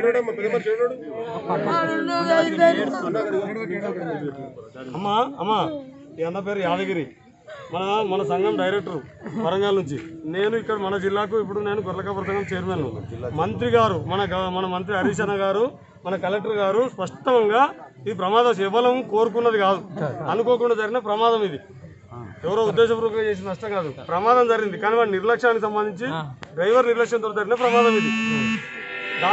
అమ్మా అమ్మా ఈ అన్న పేరు యాదగిరి మన మన సంఘం డైరెక్టర్ వరంగల్ నుంచి నేను ఇక్కడ మన జిల్లాకు ఇప్పుడు నేను గొర్రెకాపుర సంఘం చైర్మన్ మంత్రి గారు మన గ- మన మంత్రి హరీష్ అన్న గారు మన కలెక్టర్ గారు స్పష్టంగా ఈ ప్రమాదం కేవలం కోరుకున్నది కాదు అనుకోకుండా జరిగిన ప్రమాదం ఇది ఎవరో ఉద్దేశపూర్వకంగా చేసిన నష్టం కాదు ప్రమాదం జరిగింది కానీ వాడి నిర్లక్ష్యానికి సంబంధించి డ్రైవర్ నిర్లక్ష్యంతో జరిగిన ప్రమాదం ఇది